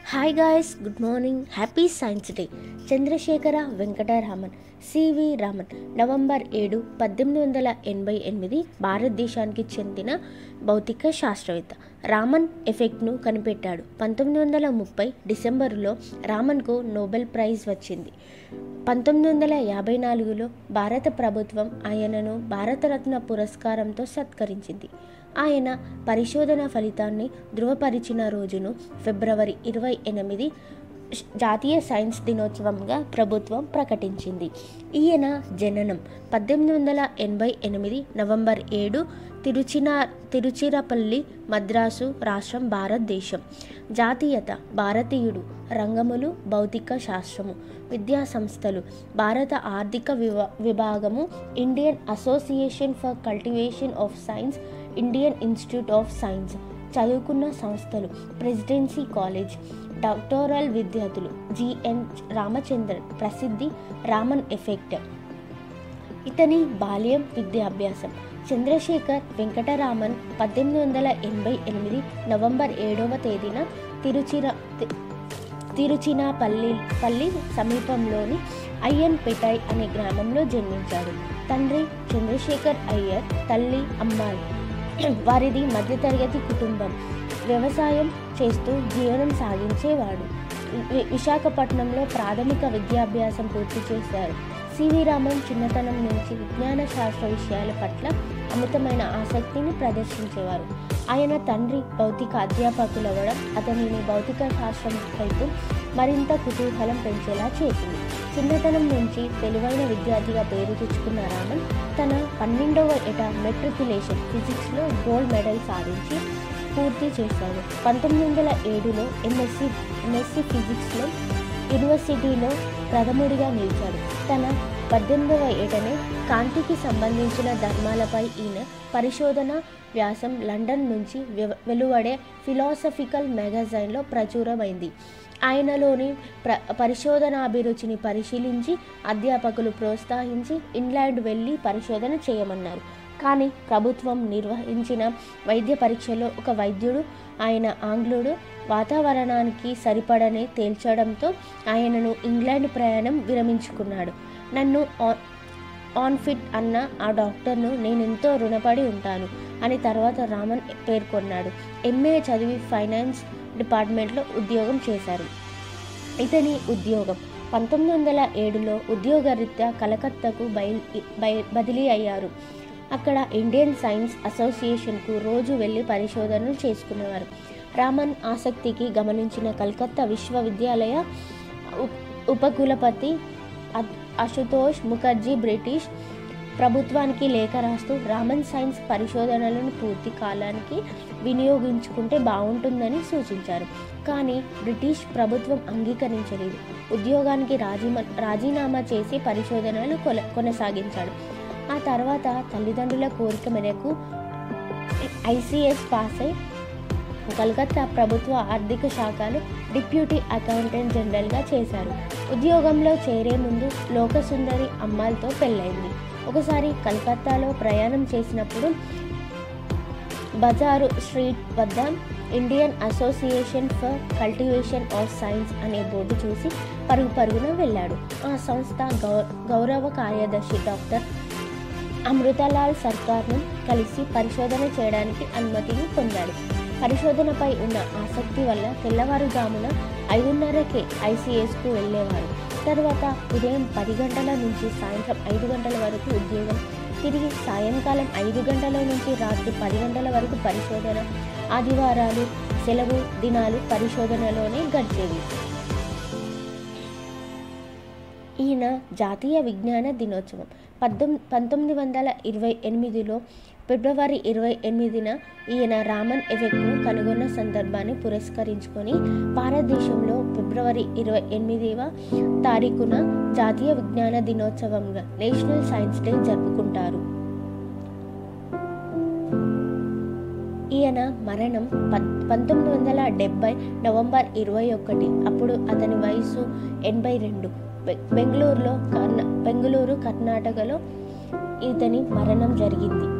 hi guys good morning happy science day Chandrasekhara Venkataraman CV Raman November ఏడు పద్దెనిమిది వందల ఎనభై ఎనిమిది భారతదేశానికి చెందిన భౌతిక శాస్త్రవేత్త రామన్ ఎఫెక్ట్ను కనిపెట్టాడు పంతొమ్మిది వందల ముప్పై డిసెంబరులో రామన్కు నోబెల్ ప్రైజ్ వచ్చింది పంతొమ్మిది వందల యాభై నాలుగులో భారత ప్రభుత్వం ఆయనను భారతరత్న పురస్కారంతో సత్కరించింది ఆయన పరిశోధన ఫలితాన్ని ధృవపరిచిన రోజును ఫిబ్రవరి ఇరవై ఎనిమిది జాతీయ సైన్స్ దినోత్సవంగా ప్రభుత్వం ప్రకటించింది ఈయన జననం పద్దెనిమిది వందల ఎనభై ఎనిమిది నవంబర్ ఏడు తిరుచినా తిరుచిరపల్లి మద్రాసు రాష్ట్రం భారతదేశం జాతీయత భారతీయుడు రంగములు భౌతిక శాస్త్రము విద్యా సంస్థలు భారత ఆర్థిక విభా విభాగము Indian association for cultivation of science Indian institute of science చదువుకున్న సంస్థలు ప్రెసిడెన్సీ కాలేజ్ డాక్టోరల్ విద్యార్థులు జిఎన్ రామచంద్రన్ ప్రసిద్ధి రామన్ ఎఫెక్ట్ ఇతని బాల్యం విద్యాభ్యాసం చంద్రశేఖర్ వెంకటరామన్ పద్దెనిమిది వందల ఎనభై ఎనిమిది నవంబర్ ఏడవ తేదీన తిరుచిర తి- తిరుచినాపల్లి పల్లి సమీపంలోని అయ్యన్ పెటాయ్ అనే గ్రామంలో జన్మించాడు తండ్రి చంద్రశేఖర్ అయ్యర్ తల్లి అమ్మాయి వారిది మధ్యతరగతి కుటుంబం వ్యవసాయం చేస్తూ జీవనం సాగించేవాడు వి- విశాఖపట్నంలో ప్రాథమిక విద్యాభ్యాసం పూర్తి చేశారు సివి రామన్ చిన్నతనం నుంచి విజ్ఞాన శాస్త్ర విషయాల పట్ల అమితమైన ఆసక్తిని ప్రదర్శించేవారు ఆయన తండ్రి భౌతిక అధ్యాపకులవ్వడం అతనిని భౌతిక శాస్త్రం వైపు మరింత కుతూహలం పెంచేలా చేసింది చిన్నతనం నుంచి తెలివైన విద్యార్థిగా పేరు తెచ్చుకున్న రామన్ తన పన్నెండవ ఏట మెట్రికులేషన్ ఫిజిక్స్లో గోల్డ్ మెడల్ సాధించి పూర్తి చేశాడు పంతొమ్మిది వందల ఏడులో ఎంఎస్సి ఎంఎస్సి ఫిజిక్స్లో యూనివర్సిటీలో ప్రథముడిగా నిలిచాడు తన పద్దెనిమిదవ ఏటనే కాంతికి సంబంధించిన ధర్మాలపై ఈయన పరిశోధన వ్యాసం లండన్ నుంచి వె- వెలువడే ఫిలాసఫికల్ మ్యాగజైన్లో ప్రచురమైంది ఆయనలోని ప్ర పరిశోధనాభిరుచిని పరిశీలించి అధ్యాపకులు ప్రోత్సహించి ఇంగ్లాండ్ వెళ్ళి పరిశోధన చేయమన్నారు కానీ ప్రభుత్వం నిర్వహించిన వైద్య పరీక్షలో ఒక వైద్యుడు ఆయన ఆంగ్లుడు వాతావరణానికి సరిపడని తేల్చడంతో ఆయనను ఇంగ్లాండ్ ప్రయాణం విరమించుకున్నాడు నన్ను ఆ- ఆన్ ఫిట్ అన్న ఆ డాక్టర్ను నేను ఎంతో రుణపడి ఉంటాను అని తర్వాత రామన్ పేర్కొన్నాడు ఎంఏ చదివి ఫైనాన్స్ డిపార్ట్మెంట్లో ఉద్యోగం చేశారు ఇతని ఉద్యోగం పంతొమ్మిది వందల ఏడులో ఉద్యోగరీత్యా కలకత్తాకు బయలు బయ బదిలీ అయ్యారు అక్కడ ఇండియన్ సైన్స్ అసోసియేషన్కు రోజు వెళ్ళి పరిశోధనలు చేసుకునేవారు రామన్ ఆసక్తికి గమనించిన కలకత్తా విశ్వవిద్యాలయ ఉప్- ఉపకులపతి అ- అశుతోష్ ముఖర్జీ బ్రిటిష్ ప్రభుత్వానికి లేఖ రాస్తూ రామన్ సైన్స్ పరిశోధనలను పూర్తి కాలానికి వినియోగించుకుంటే బాగుంటుందని సూచించారు కానీ బ్రిటిష్ ప్రభుత్వం అంగీకరించలేదు ఉద్యోగానికి రాజీమా రాజీనామా చేసి పరిశోధనలు కొల కొనసాగించాడు ఆ తర్వాత తల్లిదండ్రుల కోరిక మేరకు ఐసీఎస్ పాస్ అయి కలకత్తా ప్రభుత్వ ఆర్థిక శాఖలో డిప్యూటీ అకౌంటెంట్ జనరల్గా చేశారు ఉద్యోగంలో చేరే ముందు లోకసుందరి అమ్మాయితో పెళ్ళైంది ఒకసారి కలకత్తాలో ప్రయాణం చేసినప్పుడు బజారు స్ట్రీట్ వద్ద Indian association for cultivation of science అనే బోర్డు చూసి పరుగు పరుగున వెళ్ళాడు ఆ సంస్థ గౌ గౌరవ కార్యదర్శి డాక్టర్ అమృతలాల్ సర్కార్ను కలిసి పరిశోధన చేయడానికి అనుమతిని పొందాడు పరిశోధనపై ఉన్న ఆసక్తి వల్ల తెల్లవారుజామున ఐదున్నరకే ఐసీఎస్కు వెళ్ళేవారు తర్వాత ఉదయం పది గంటల నుంచి సాయంత్రం ఐదు గంటల వరకు ఉద్యోగం తిరిగి సాయంకాలం ఐదు గంటల నుంచి రాత్రి పది గంటల వరకు పరిశోధన ఆదివారాలు సెలవు దినాలు పరిశోధనలోనే గడిచేవి ఈయన జాతీయ విజ్ఞాన దినోత్సవం పద్దెం పంతొమ్మిది వందల ఇరవై ఎనిమిదిలో ఫిబ్రవరి ఇరవై ఎనిమిదిన ఈయన రామన్ ఎఫెక్ట్ను కనుగొన్న సందర్భాన్ని పురస్కరించుకొని భారతదేశంలో ఫిబ్రవరి ఇరవై ఎనిమిదవ తారీఖున జాతీయ విజ్ఞాన దినోత్సవంగా నేషనల్ సైన్స్ డే జరుపుకుంటారు ఈయన మరణం పద్ పంతొమ్మిది వందల డెబ్బై నవంబర్ ఇరవై ఒకటి అప్పుడు అతని వయసు ఎనభై రెండు బె- బెంగళూరులో కర్ణ బెంగళూరు కర్ణాటకలో ఇతని మరణం జరిగింది